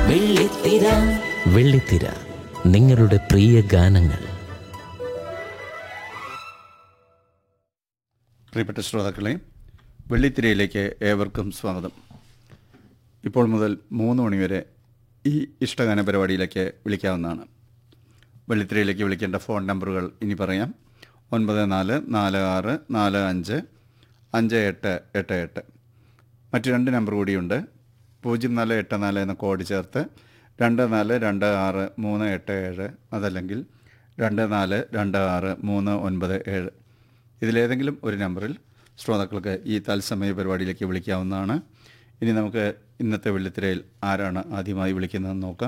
വെള്ളിത്തിര വെള്ളിത്തിര നിങ്ങളുടെ പ്രിയ ഗാനങ്ങൾ പ്രിയപ്പെട്ട ശ്രോതാക്കളെ വെള്ളിത്തിരയിലേക്ക് ഏവർക്കും സ്വാഗതം ഇപ്പോൾ മുതൽ മൂന്ന് മണിവരെ ഈ ഇഷ്ടഗാന പരിപാടിയിലേക്ക് വിളിക്കാവുന്നതാണ് വെള്ളിത്തിരയിലേക്ക് വിളിക്കേണ്ട ഫോൺ നമ്പറുകൾ ഇനി പറയാം ഒൻപത് നാല് നാല് ആറ് നാല് അഞ്ച് അഞ്ച് എട്ട് എട്ട് എട്ട് മറ്റു രണ്ട് നമ്പർ കൂടിയുണ്ട് പൂജ്യം നാല് എട്ട് നാല് എന്ന കോഡ് ചേർത്ത് രണ്ട് നാല് രണ്ട് ആറ് മൂന്ന് എട്ട് ഏഴ് അതല്ലെങ്കിൽ രണ്ട് നാല് രണ്ട് ആറ് മൂന്ന് ഒൻപത് ഏഴ് ഇതിലേതെങ്കിലും ഒരു നമ്പറിൽ ശ്രോതാക്കൾക്ക് ഈ തത്സമയ പരിപാടിയിലേക്ക് വിളിക്കാവുന്നതാണ് ഇനി നമുക്ക് ഇന്നത്തെ വെള്ളിത്തിരയിൽ ആരാണ് ആദ്യമായി വിളിക്കുന്നതെന്ന് നോക്കാം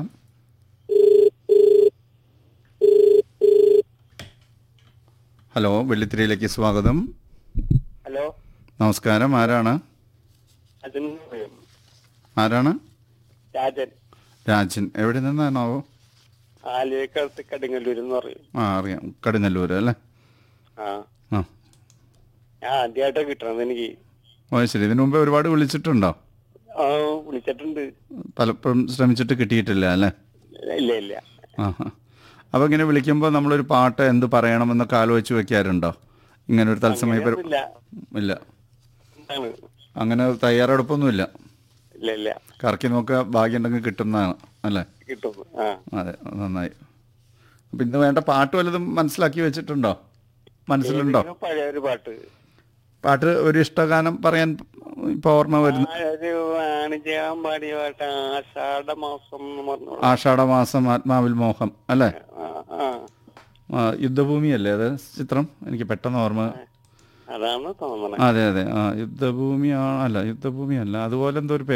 ഹലോ വെള്ളിത്തിരയിലേക്ക് സ്വാഗതം ഹലോ നമസ്കാരം ആരാണ് അജൻ ആരാണ് രാജൻ രാജൻ എവിടെ നിന്നാണോ ആലിയക്കടുത്ത് കടുങ്ങല്ലൂർ എന്ന് പറയും ആ അറിയാം കടുങ്ങല്ലൂർ അല്ലേ ആ ആ ഞാൻ ആദ്യമായിട്ടാ കിട്ടണത് എനിക്ക് ഓ ശരി ഇതിനു മുമ്പ് ഒരുപാട് വിളിച്ചിട്ടുണ്ടോ ആ വിളിച്ചിട്ടുണ്ട് പലപ്പോഴും ശ്രമിച്ചിട്ട് കിട്ടിയിട്ടില്ല അല്ലേ ഇല്ല ഇല്ല ആ അപ്പോൾ ഇങ്ങനെ വിളിക്കുമ്പോൾ നമ്മളൊരു പാട്ട് എന്ത് പറയണമെന്നൊക്കെ ആലോചിച്ച് വെക്കാറുണ്ടോ ഇങ്ങനെ ഒരു തത്സമയ പരി- ഇല്ല ഇല്ല എന്താണ് അങ്ങനെ തയ്യാറെടുപ്പൊന്നുമില്ല ഇല്ല ഇല്ല കറക്കി നോക്കുക ഭാഗ്യമുണ്ടെങ്കിൽ കിട്ടുന്നതാണ് അല്ലേ കിട്ടും ആ അതെ നന്നായി അപ്പം ഇന്ന് വേണ്ട പാട്ട് വല്ലതും മനസ്സിലാക്കി വെച്ചിട്ടുണ്ടോ മനസ്സിലുണ്ടോ ഏതെങ്കിലും പഴയ ഒരു പാട്ട് പാട്ട് ഒരു ഇഷ്ടഗാനം പറയാൻ ഇപ്പോൾ ഓർമ്മ വരുന്നു ആ ഒരു വാണിജ്യം പാടിയ പാട്ട് ആഷാഢ മാസം എന്ന് പറഞ്ഞു ആഷാഢമാസം ആത്മാവിൽ മോഹം അല്ലേ ആ ആ ആ, യുദ്ധഭൂമിയല്ലേ അത് ചിത്രം എനിക്ക് പെട്ടെന്ന് ഓർമ്മ അതാണ് തോന്നണേ അതെ അതെ ആ യുദ്ധഭൂമി ആ അല്ല യുദ്ധഭൂമി അല്ല അതുപോലെ എന്തോ ഒരു